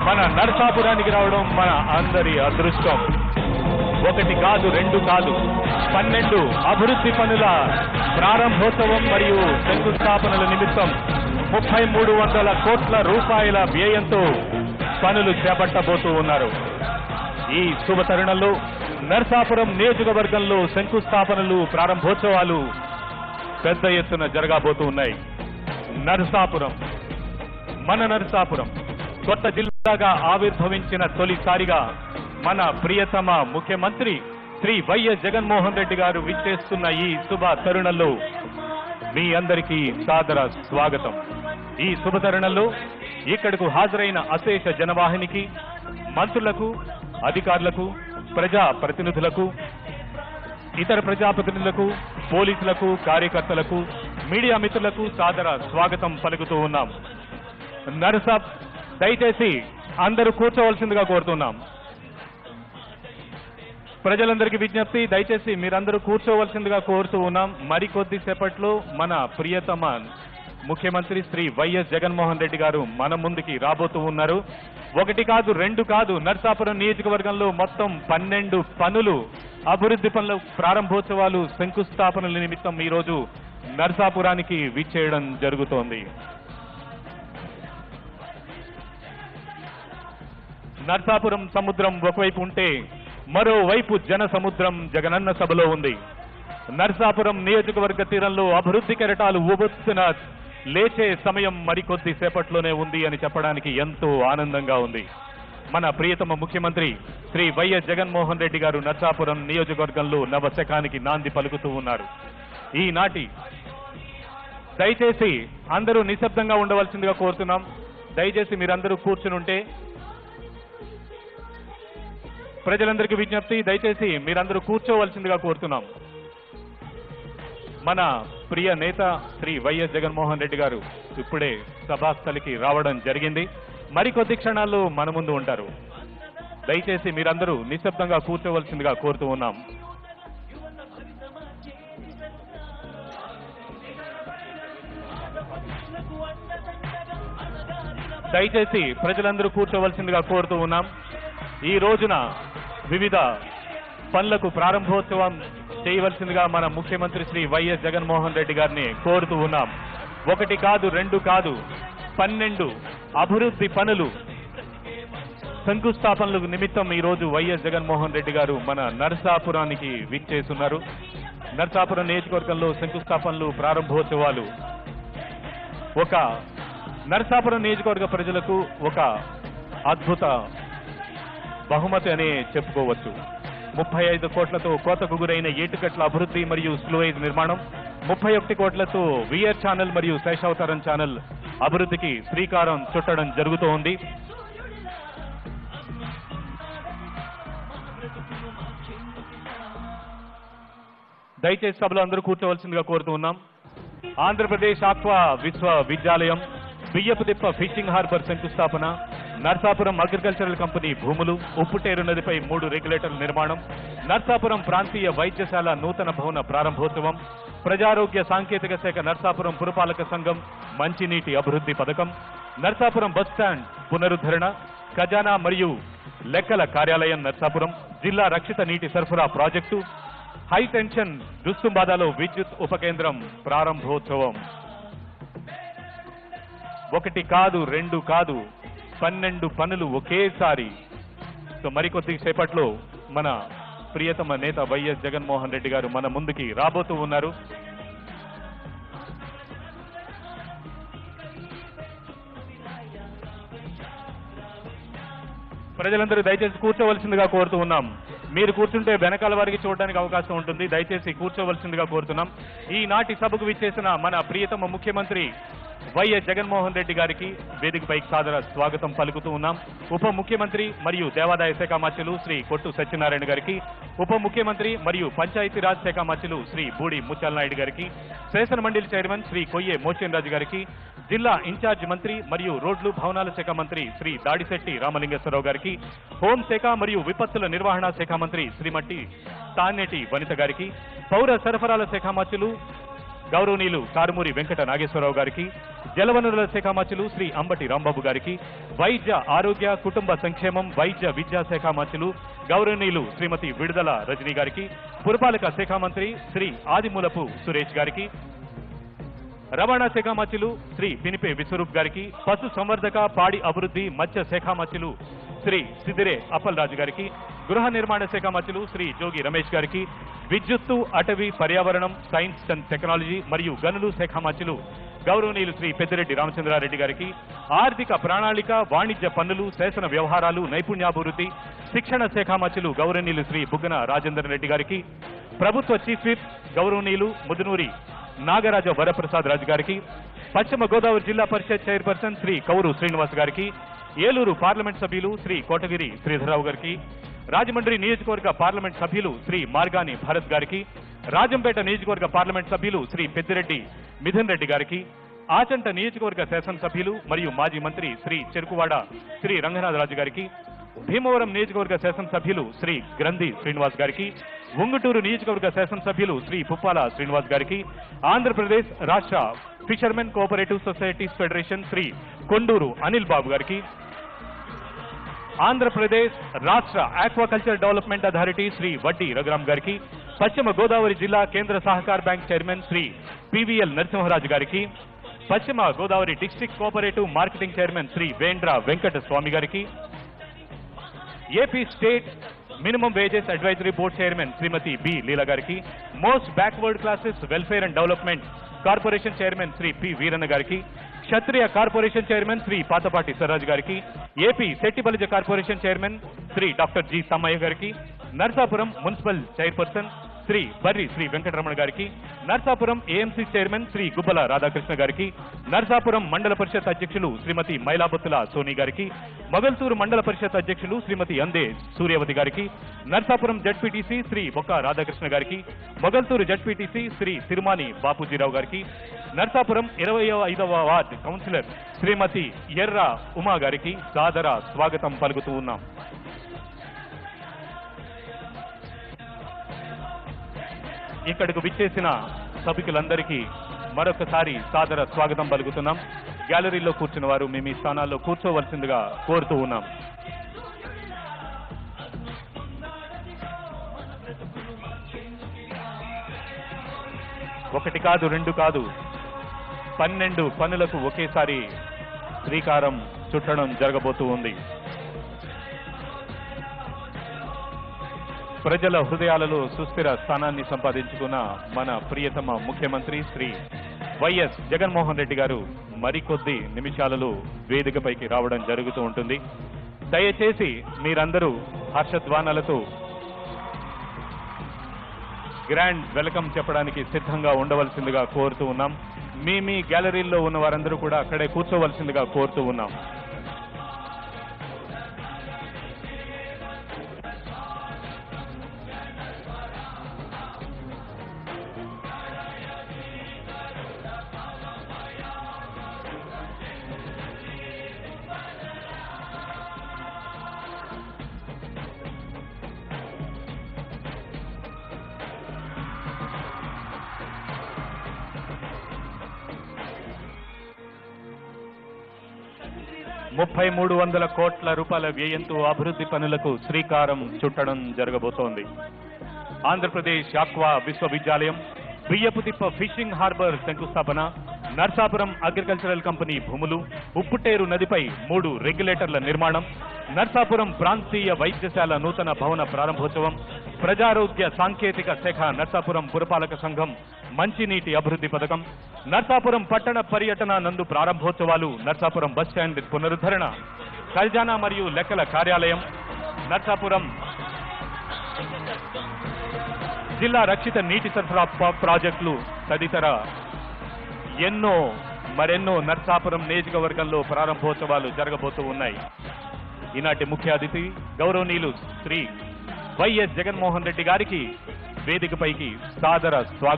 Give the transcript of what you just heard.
మన నరసాపురానికి రావడం మన అందరి అదృష్టం ఒకటి కాదు రెండు కాదు పన్నెండు అభివృద్ధి పనుల ప్రారంభోత్సవం మరియు శంకుస్థాపనల నిమిత్తం ముప్పై మూడు వందల కోట్ల రూపాయల వ్యయంతో పనులు చేపట్టబోతూ ఉన్నారు ఈ శుభ తరుణంలో నర్సాపురం నియోజకవర్గంలో శంకుస్థాపనలు ప్రారంభోత్సవాలు పెద్ద ఎత్తున జరగబోతూ ఉన్నాయి నరసాపురం మన నరసాపురం కొత్త జిల్లాగా ఆవిర్భవించిన తొలిసారిగా మన ప్రియతమ ముఖ్యమంత్రి శ్రీ వైఎస్ జగన్మోహన్ రెడ్డి గారు విచ్చేస్తున్న ఈ శుభ తరుణంలో మీ అందరికీ సాదర స్వాగతం ఈ శుభ తరుణంలో ఇక్కడకు హాజరైన అశేష జనవాహినికి మంత్రులకు అధికారులకు ప్రజా ప్రతినిధులకు ఇతర ప్రజాప్రతినిధులకు పోలీసులకు కార్యకర్తలకు మీడియా మిత్రులకు సాదర స్వాగతం పలుకుతూ ఉన్నాం నరసాబ్ దయచేసి అందరూ కూర్చోవలసిందిగా కోరుతున్నాం ప్రజలందరికీ విజ్ఞప్తి దయచేసి మీరందరూ కూర్చోవలసిందిగా కోరుతూ ఉన్నాం మరికొద్ది సేపట్లో మన ప్రియతమ ముఖ్యమంత్రి శ్రీ వైఎస్ జగన్మోహన్ రెడ్డి గారు మన ముందుకి రాబోతూ ఉన్నారు ఒకటి కాదు రెండు కాదు నర్సాపురం నియోజకవర్గంలో మొత్తం పన్నెండు పనులు అభివృద్ధి పనుల ప్రారంభోత్సవాలు శంకుస్థాపనల నిమిత్తం ఈ రోజు నర్సాపురానికి విచ్చేయడం జరుగుతోంది నర్సాపురం సముద్రం ఒకవైపు ఉంటే మరోవైపు జన సముద్రం జగనన్న సభలో ఉంది నర్సాపురం నియోజకవర్గ తీరంలో అభివృద్ధి కెరటాలు ఉబొత్తున లేచే సమయం మరికొద్ది సేపట్లోనే ఉంది అని చెప్పడానికి ఎంతో ఆనందంగా ఉంది మన ప్రియతమ ముఖ్యమంత్రి శ్రీ వైఎస్ జగన్మోహన్ రెడ్డి గారు నర్సాపురం నియోజకవర్గంలో నవశకానికి నాంది పలుకుతూ ఉన్నారు ఈనాటి దయచేసి అందరూ నిశ్శబ్దంగా ఉండవలసిందిగా కోరుతున్నాం దయచేసి మీరందరూ కూర్చుని ఉంటే ప్రజలందరికీ విజ్ఞప్తి దయచేసి మీరందరూ కూర్చోవలసిందిగా కోరుతున్నాం మన ప్రియ నేత శ్రీ వైఎస్ జగన్మోహన్ రెడ్డి గారు ఇప్పుడే సభాస్థలికి రావడం జరిగింది మరికొద్ది క్షణాల్లో మన ముందు ఉంటారు దయచేసి మీరందరూ నిశ్శబ్దంగా కూర్చోవలసిందిగా కోరుతూ ఉన్నాం దయచేసి ప్రజలందరూ కూర్చోవలసిందిగా కోరుతూ ఉన్నాం ఈ రోజున వివిధ పనులకు ప్రారంభోత్సవం చేయవలసిందిగా మన ముఖ్యమంత్రి శ్రీ వైఎస్ జగన్మోహన్ రెడ్డి గారిని కోరుతూ ఉన్నాం ఒకటి కాదు రెండు కాదు పన్నెండు అభివృద్ధి పనులు శంకుస్థాపనలకు నిమిత్తం ఈ రోజు వైఎస్ జగన్మోహన్ రెడ్డి గారు మన నరసాపురానికి విచ్చేస్తున్నారు నరసాపురం నియోజకవర్గంలో శంకుస్థాపనలు ప్రారంభోత్సవాలు ఒక నరసాపురం నియోజకవర్గ ప్రజలకు ఒక అద్భుత బహుమతి అనే చెప్పుకోవచ్చు ముప్పై ఐదు కోట్లతో కోతకు గురైన ఏటుకట్ల అభివృద్ధి మరియు స్లూవేజ్ నిర్మాణం ముప్పై ఒకటి కోట్లతో వియర్ ఛానల్ మరియు శేషావతారం ఛానల్ అభివృద్ధికి శ్రీకారం చుట్టడం జరుగుతూ ఉంది దయచేసి సభలో అందరూ కూర్చోవలసిందిగా కోరుతూ ఉన్నాం ఆంధ్రప్రదేశ్ ఆక్వా విశ్వవిద్యాలయం బియ్యపు తిప్ప ఫిషింగ్ హార్బర్ శంకుస్థాపన నర్సాపురం అగ్రికల్చరల్ కంపెనీ భూములు ఉప్పుటేరు నదిపై మూడు రెగ్యులేటర్ల నిర్మాణం నర్సాపురం ప్రాంతీయ వైద్యశాల నూతన భవన ప్రారంభోత్సవం ప్రజారోగ్య సాంకేతిక శాఖ నర్సాపురం పురపాలక సంఘం మంచినీటి అభివృద్ధి పథకం నర్సాపురం బస్ స్టాండ్ పునరుద్ధరణ ఖజానా మరియు లెక్కల కార్యాలయం నర్సాపురం జిల్లా రక్షిత నీటి సరఫరా ప్రాజెక్టు హై టెన్షన్ దుస్తుంబాదాలో విద్యుత్ ఉపకేంద్రం ప్రారంభోత్సవం ఒకటి కాదు రెండు కాదు పన్నెండు పనులు ఒకేసారి సో మరికొద్ది సేపట్లో మన ప్రియతమ నేత వైఎస్ జగన్మోహన్ రెడ్డి గారు మన ముందుకి రాబోతూ ఉన్నారు ప్రజలందరూ దయచేసి కూర్చోవలసిందిగా కోరుతూ ఉన్నాం మీరు కూర్చుంటే వెనకాల వారికి చూడడానికి అవకాశం ఉంటుంది దయచేసి కూర్చోవలసిందిగా కోరుతున్నాం ఈనాటి సభకు విచ్చేసిన మన ప్రియతమ ముఖ్యమంత్రి వైఎస్ జగన్మోహన్ రెడ్డి గారికి వేదికపైకి సాదర స్వాగతం పలుకుతూ ఉన్నాం ఉప ముఖ్యమంత్రి మరియు దేవాదాయ శాఖ మంత్రులు శ్రీ కొట్టు సత్యనారాయణ గారికి ఉప ముఖ్యమంత్రి మరియు పంచాయతీరాజ్ శాఖ మంత్రులు శ్రీ బూడి ముత్యాల నాయుడు గారికి శాసన మండలి చైర్మన్ శ్రీ కొయ్యే మోచేన్ రాజు గారికి జిల్లా ఇన్ఛార్జ్ మంత్రి మరియు రోడ్లు భవనాల శాఖ మంత్రి శ్రీ దాడిశెట్టి రామలింగేశ్వరరావు గారికి హోంశాఖ మరియు విపత్తుల నిర్వహణ శాఖ మంత్రి శ్రీమతి తానేటి వనిత గారికి పౌర సరఫరాల శాఖ మంత్రులు గౌరవనీయులు కారుమూరి వెంకట నాగేశ్వరరావు గారికి జలవనరుల శాఖ మంత్రులు శ్రీ అంబటి రాంబాబు గారికి వైద్య ఆరోగ్య కుటుంబ సంక్షేమం వైద్య విద్యా శాఖ మంత్రులు గౌరవనీయులు శ్రీమతి విడుదల రజనీ గారికి పురపాలక శాఖ మంత్రి శ్రీ ఆదిమూలపు సురేష్ గారికి రవాణా శాఖ మంత్రులు శ్రీ పినిపే విశ్వరూప్ గారికి పశు సంవర్ధక పాడి అభివృద్ధి మత్స్య శాఖ మంత్రులు శ్రీ సిదిరే అప్పల్ రాజు గారికి గృహ నిర్మాణ శాఖ మంత్రులు శ్రీ జోగి రమేష్ గారికి విద్యుత్తు అటవీ పర్యావరణం సైన్స్ అండ్ టెక్నాలజీ మరియు గనులు శాఖ మంత్రులు గౌరవనీయులు శ్రీ పెద్దిరెడ్డి రామచంద్రారెడ్డి గారికి ఆర్థిక ప్రణాళిక వాణిజ్య పన్నులు శాసన వ్యవహారాలు నైపుణ్యాభివృద్ధి శిక్షణ శాఖ మంత్రులు గౌరవనీయులు శ్రీ బుగ్గన రాజేందర్ రెడ్డి గారికి ప్రభుత్వ చీఫ్ విప్ గౌరవనీయులు ముదునూరి నాగరాజ వరప్రసాద్ రాజు గారికి పశ్చిమ గోదావరి జిల్లా పరిషత్ చైర్పర్సన్ శ్రీ కౌరు శ్రీనివాస్ గారికి ఏలూరు పార్లమెంట్ సభ్యులు శ్రీ కోటగిరి శ్రీధరరావు గారికి రాజమండ్రి నియోజకవర్గ పార్లమెంట్ సభ్యులు శ్రీ మార్గాని భరత్ గారికి రాజంపేట నియోజకవర్గ పార్లమెంట్ సభ్యులు శ్రీ పెద్దిరెడ్డి మిథున్ రెడ్డి గారికి ఆచంట నియోజకవర్గ శాసనసభ్యులు మరియు మాజీ మంత్రి శ్రీ చెరుకువాడ శ్రీ రంగనాథరాజు గారికి భీమవరం నియోజకవర్గ శాసనసభ్యులు శ్రీ గ్రంథి శ్రీనివాస్ గారికి ఉంగుటూరు నియోజకవర్గ శాసనసభ్యులు శ్రీ పుప్పాల శ్రీనివాస్ గారికి ఆంధ్రప్రదేశ్ రాష్ట్ర fishermen cooperative societies federation Shri Konduru Anil Babu గారికి ఆంధ్రప్రదేశ్ రాష్ట్ర ఆక్వాకల్చర్ డెవలప్మెంట్ అథారిటీ శ్రీ వడ్డీ రఘురాం గారికి పశ్చిమ గోదావరి జిల్లా కేంద్ర సహకార bank chairman Shri PVL Narasimharaju గారికి పశ్చిమ Godavari district cooperative marketing chairman Shri Vendra Venkata Swamy గారికి AP state minimum wages advisory board chairman Shrimati B Leela గారికి most backward classes welfare and development corporation chairman Shri P Veeranna గారికి క్షత్రియ కార్పొరేషన్ చైర్మన్ శ్రీ పాతపాటి సర్రాజ్ గారికి AP Settibalija corporation chairman Shri doctor G Sammaiah గారికి Narsapuram municipal chairperson Shri Barri Shri Venkataramana గారికి Narsapuram AMC chairman Shri Gubbala Radhakrishna గారికి నర్సాపురం మండల పరిషత్ అధ్యక్షులు శ్రీమతి మైలాబొత్తుల సోని గారికి మొగల్తూరు మండల పరిషత్ అధ్యక్షులు శ్రీమతి అందే సూర్యవతి గారికి నర్సాపురం జడ్పీటీసీ శ్రీ బొక్క రాధాకృష్ణ గారికి మొగల్తూరు జడ్పీటీసీ శ్రీ తిరుమాని బాపూజీరావు గారికి నర్సాపురం ఇరవై ఐదవ వార్డ్ కౌన్సిలర్ శ్రీమతి ఎర్ర ఉమా గారికి సాదర స్వాగతం పలుకుతూ ఉన్నాం ఇక్కడకు విచ్చేసిన సభికులందరికీ మరొకసారి సాదర స్వాగతం పలుకుతున్నాం గ్యాలరీలో కూర్చున్న వారు మేము ఈ స్థానాల్లో కూర్చోవలసిందిగా కోరుతూ ఉన్నాం ఒకటి కాదు రెండు కాదు పన్నెండు పనులకు ఒకేసారి శ్రీకారం చుట్టడం జరగబోతూ ఉంది ప్రజల హృదయాలలో సుస్థిర స్థానాన్ని సంపాదించుకున్న మన ప్రియతమ ముఖ్యమంత్రి శ్రీ వైఎస్ జగన్మోహన్ రెడ్డి గారు మరికొద్ది నిమిషాలలో వేదికపైకి రావడం జరుగుతూ ఉంటుంది దయచేసి మీరందరూ హర్షధ్వానాలతో గ్రాండ్ వెల్కమ్ చెప్పడానికి సిద్ధంగా ఉండవలసిందిగా కోరుతూ ఉన్నాం మీ మీ గ్యాలరీల్లో ఉన్న వారందరూ కూడా అక్కడే కూర్చోవలసిందిగా కోరుతూ ఉన్నాం ముప్పై మూడు వందల కోట్ల రూపాయల వ్యయంతో అభివృద్ధి పనులకు శ్రీకారం చుట్టడం జరగబోతోంది ఆంధ్రప్రదేశ్ ఆక్వా విశ్వవిద్యాలయం బియ్యపుతిప్ప ఫిషింగ్ హార్బర్ శంకుస్థాపన నర్సాపురం అగ్రికల్చరల్ కంపెనీ భూములు ఉప్పుటేరు నదిపై మూడు రెగ్యులేటర్ల నిర్మాణం నర్సాపురం ప్రాంతీయ వైద్యశాల నూతన భవన ప్రారంభోత్సవం ప్రజారోగ్య సాంకేతిక శాఖ నర్సాపురం పురపాలక సంఘం మంచినీటి అభివృద్ధి పథకం నర్సాపురం పట్టణ పర్యటన నందు ప్రారంభోత్సవాలు నర్సాపురం బస్టాండ్ పునరుద్ధరణ ఖజానా మరియు లెక్కల కార్యాలయం నర్సాపురం జిల్లా రక్షిత నీటి సరఫరా ప- ప్రాజెక్టులు తదితర ఎన్నో మరెన్నో నర్సాపురం నియోజకవర్గంలో ప్రారంభోత్సవాలు జరగబోతూ ఉన్నాయి ఈనాటి ముఖ్య అతిథి గౌరవనీయులు శ్రీ వైఎస్ జగన్మోహన్ రెడ్డి గారికి వేదికపైకి సాదర స్వాగతం